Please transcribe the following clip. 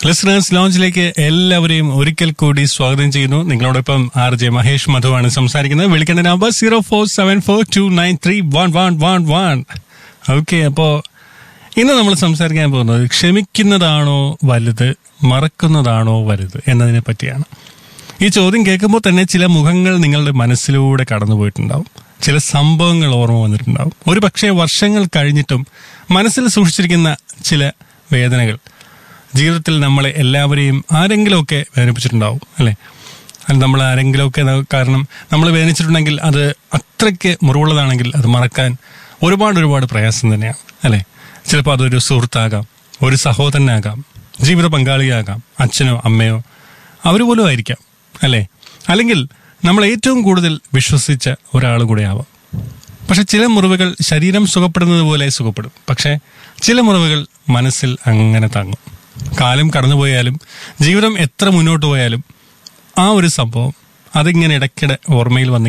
listeners ലോഞ്ചിലേക്ക് എല്ലാവരെയും ഒരിക്കൽ കൂടി സ്വാഗതം ചെയ്യുന്നു നിങ്ങളോടൊപ്പം ആർ ജെ മഹേഷ് മധുവാണ് സംസാരിക്കുന്നത് വിളിക്കേണ്ട number zero four seven four two nine three one one one one okay അപ്പോ ഇന്ന് നമ്മൾ സംസാരിക്കാൻ പോകുന്നത് ക്ഷമിക്കുന്നതാണോ വലുത് മറക്കുന്നതാണോ വലുത് എന്നതിനെ പറ്റിയാണ് ഈ ചോദ്യം കേൾക്കുമ്പോൾ തന്നെ ചില മുഖങ്ങൾ നിങ്ങളുടെ മനസ്സിലൂടെ കടന്നു പോയിട്ടുണ്ടാവും ചില സംഭവങ്ങൾ ഓർമ്മ വന്നിട്ടുണ്ടാവും ഒരു പക്ഷേ വർഷങ്ങൾ കഴിഞ്ഞിട്ടും മനസ്സിൽ സൂക്ഷിച്ചിരിക്കുന്ന ചില വേദനകൾ ജീവിതത്തിൽ നമ്മളെ എല്ലാവരെയും ആരെങ്കിലുമൊക്കെ വേദനിപ്പിച്ചിട്ടുണ്ടാവും അല്ലേ അല്ല നമ്മൾ ആരെങ്കിലുമൊക്കെ ന- കാരണം നമ്മൾ വേദനിച്ചിട്ടുണ്ടെങ്കിൽ അത് അത്രയ്ക്ക് മുറിവുള്ളതാണെങ്കിൽ അത് മറക്കാൻ ഒരുപാട് ഒരുപാട് പ്രയാസം തന്നെയാണ് അല്ലേ ചിലപ്പോൾ അതൊരു സുഹൃത്താകാം ഒരു സഹോദരനാകാം ജീവിത പങ്കാളിയാകാം അച്ഛനോ അമ്മയോ അവർ പോലും ആയിരിക്കാം അല്ലേ അല്ലെങ്കിൽ നമ്മൾ ഏറ്റവും കൂടുതൽ വിശ്വസിച്ച ഒരാൾ കൂടെ ആവാം പക്ഷെ ചില മുറിവുകൾ ശരീരം സുഖപ്പെടുന്നത് പോലെ സുഖപ്പെടും പക്ഷെ ചില മുറിവുകൾ മനസ്സിൽ അങ്ങനെ തങ്ങും കാലം കടന്നുപോയാലും ജീവിതം എത്ര മുന്നോട്ട് പോയാലും ആ ഒരു സംഭവം അതിങ്ങനെ ഇടയ്ക്കിടെ ഓർമ്മയിൽ വന്ന്